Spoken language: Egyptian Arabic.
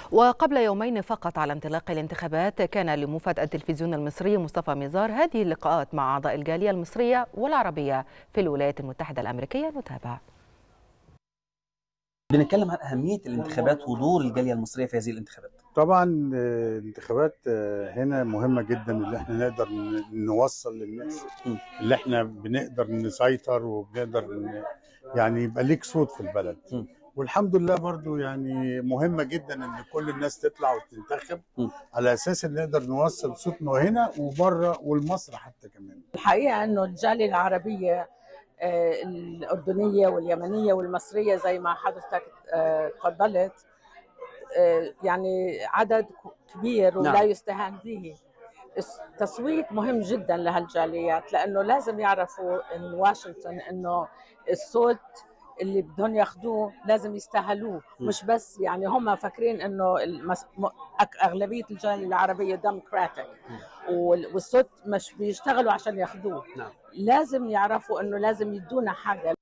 وقبل يومين فقط على انطلاق الانتخابات كان لمفاد التلفزيون المصري مصطفى ميزار هذه اللقاءات مع أعضاء الجالية المصرية والعربية في الولايات المتحدة الأمريكية نتابع بنتكلم عن أهمية الانتخابات ودور الجالية المصرية في هذه الانتخابات طبعا الانتخابات هنا مهمة جدا اللي احنا نقدر نوصل للناس اللي احنا بنقدر نسيطر وبنقدر ن... يعني يبقى ليك صوت في البلد م. والحمد لله برضو يعني مهمة جدا ان كل الناس تطلع وتنتخب م. على اساس ان نقدر نوصل صوتنا هنا وبره والمصر حتى كمان الحقيقة انه الجالية العربية آه، الأردنية واليمنية والمصرية زي ما حضرتك آه، تفضلت آه، يعني عدد كبير ولا نعم. يستهان به التصويت مهم جدا لهالجاليات لأنه لازم يعرفوا إن واشنطن إنه الصوت اللي بدهم ياخذوه لازم يستاهلوه م. مش بس يعني هم فاكرين انه المس... م- أك- اغلبيه الجاليه العربيه ديمقراطيك والصوت مش بيشتغلوا عشان ياخذوه نعم. لازم يعرفوا انه لازم يدونا حاجه